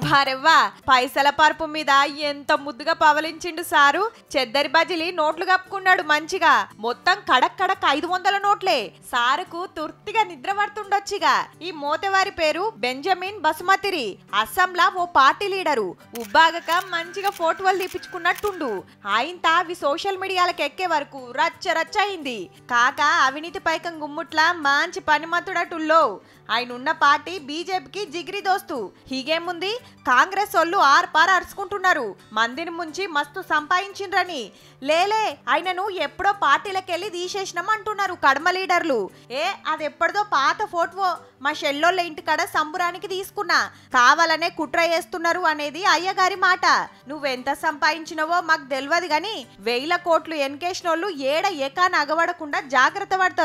వారెవ్వా పైసల పరుపు మీద ఎంత ముద్దుగా పవలించిండు సారు చెద్దరి బజిలి నోట్లు కప్పుకున్నాడు మంచిగా మొత్తం కడక్ కడక్ ఐదు వందల నోట్లే సారుకు తుర్తిగా నిద్ర పడుతుండొచ్చిగా ఈ మోతెవారి పేరు బెంజమిన్ బసుమతిరి అస్సాంలా ఓ పార్టీ లీడరు ఉబ్బాగక మంచిగా ఫోటోలు తీపించుకున్నట్టుండు ఆయన అవి సోషల్ మీడియాలకు ఎక్కే వరకు రచ్చ రచ్చ అయింది కాక అవినీతి పైకం గుమ్ముట్లా మంచి పనిమతుడటుల్లో ఆయన ఉన్న పార్టీ బీజేపీకి జిగిరి దోస్తు హీగేముంది కాంగ్రెస్ వాళ్ళు ఆర్ పార్ అరుచుకుంటున్నారు మందిని ముంచి మస్తు సంపాదించిండ్రని లేలే ఆయనను ఎప్పుడో పార్టీలకెళ్ళి తీసేసినాం అంటున్నారు కడమ లీడర్లు ఏ అది ఎప్పటిదో పాత ఫోటో మా షెల్లోళ్ళ ఇంటికాడ సంబురానికి తీసుకున్నా కావాలనే కుట్ర చేస్తున్నారు అనేది అయ్యగారి మాట నువ్వెంత సంపాదించినవో మాకు తెలియదు గాని వేల కోట్లు ఎన్కేసినోళ్ళు ఏడ ఏకాన అగవడకుండా జాగ్రత్త పడతారు